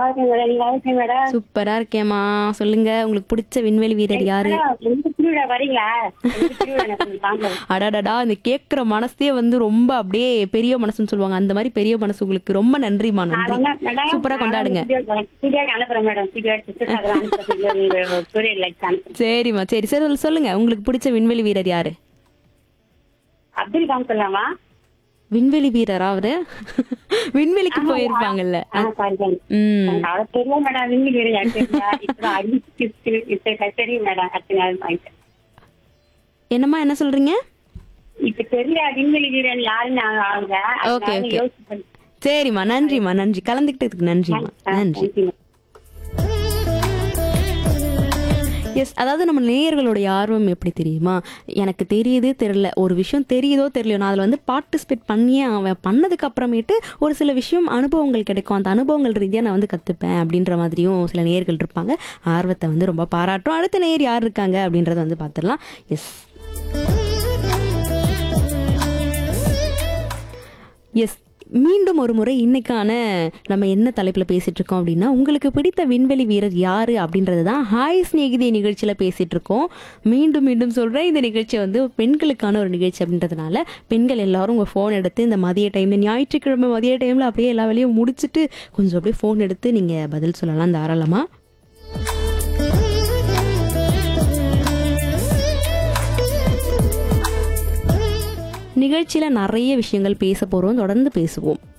இருக்கேன் மேடம் நீங்க இருக்கேன் மேடம் சூப்பரா இருக்கேம்மா சொல்லுங்க உங்களுக்கு பிடிச்ச விண்வெளி வீரர் யாரு மேடம், எங்க திருவிழா வரீங்களா எங்க திருவிழா எனக்கு கொஞ்சம் தாங்க அடாடடா இந்த கேக்குற மனசே வந்து ரொம்ப அப்படியே பெரிய மனசுன்னு சொல்லுவாங்க அந்த மாதிரி பெரிய மனசு உங்களுக்கு ரொம்ப நன்றிமா நன்றி சூப்பரா கொண்டாடுங்க வீடியோ அனுப்புறேன் மேடம் வீடியோ எடுத்து அதெல்லாம் அனுப்புறேன் சூரியன் லைட் அனுப்புறேன் சரிம்மா சரி சரி சொல்லுங்க உங்களுக்கு பிடிச்ச விண்வெளி வீரர் யாரு அப்துல் கலாம் சொல்லாமா விண்வெளி வீரரா அவரு விண்வெளிக்கு போயிருப்பாங்கல்ல ஆ சாரி சாரி ம் அவ தெரியல மேடம் விண்வெளி வீரர் யார் தெரியல இப்ப அறிவிச்சு இப்ப தெரியும் மேடம் அடுத்த நாள் வாங்கிட்டேன் என்னம்மா என்ன சொல்றீங்க இப்ப தெரியல விண்வெளி வீரன் யாருன்னு நான் அவங்க Okay, அதனால okay. யோசிப்பேன் சரிம்மா நன்றிம்மா நன்றி கலந்துக்கிட்டதுக்கு நன்றிம்மா நன்றி Thank you. எஸ் அதாவது நம்ம நேயர்களுடைய ஆர்வம் எப்படி தெரியுமா எனக்கு தெரியுது தெரியல ஒரு விஷயம் தெரியுதோ தெரியலையோ நான் அதில் வந்து பார்ட்டிசிபேட் பண்ணியே அவன் பண்ணதுக்கு அப்புறமேட்டு ஒரு சில விஷயம் அனுபவங்கள் கிடைக்கும் அந்த அனுபவங்கள் ரீதியாக நான் வந்து கற்றுப்பேன் அப்படின்ற மாதிரியும் சில நேயர்கள் இருப்பாங்க ஆர்வத்தை வந்து ரொம்ப பாராட்டும் அடுத்த நேயர் யார் இருக்காங்க அப்படின்றத வந்து பார்த்துடலாம் எஸ் எஸ் மீண்டும் ஒரு முறை இன்னைக்கான நம்ம என்ன தலைப்பில் பேசிட்டு இருக்கோம் அப்படின்னா உங்களுக்கு பிடித்த விண்வெளி வீரர் யாரு அப்படின்றது தான் ஹாய் ஸ்நேகிதி நிகழ்ச்சியில் பேசிட்டு இருக்கோம் மீண்டும் மீண்டும் சொல்கிறேன் இந்த நிகழ்ச்சி வந்து பெண்களுக்கான ஒரு நிகழ்ச்சி அப்படின்றதுனால பெண்கள் எல்லாரும் உங்கள் ஃபோன் எடுத்து இந்த மதிய டைமில் ஞாயிற்றுக்கிழமை மதிய டைமில் அப்படியே எல்லா வேலையும் முடிச்சுட்டு கொஞ்சம் அப்படியே ஃபோன் எடுத்து நீங்கள் பதில் சொல்லலாம் தாராளமாக நிகழ்ச்சியில் நிறைய விஷயங்கள் பேச போகிறோம் தொடர்ந்து பேசுவோம்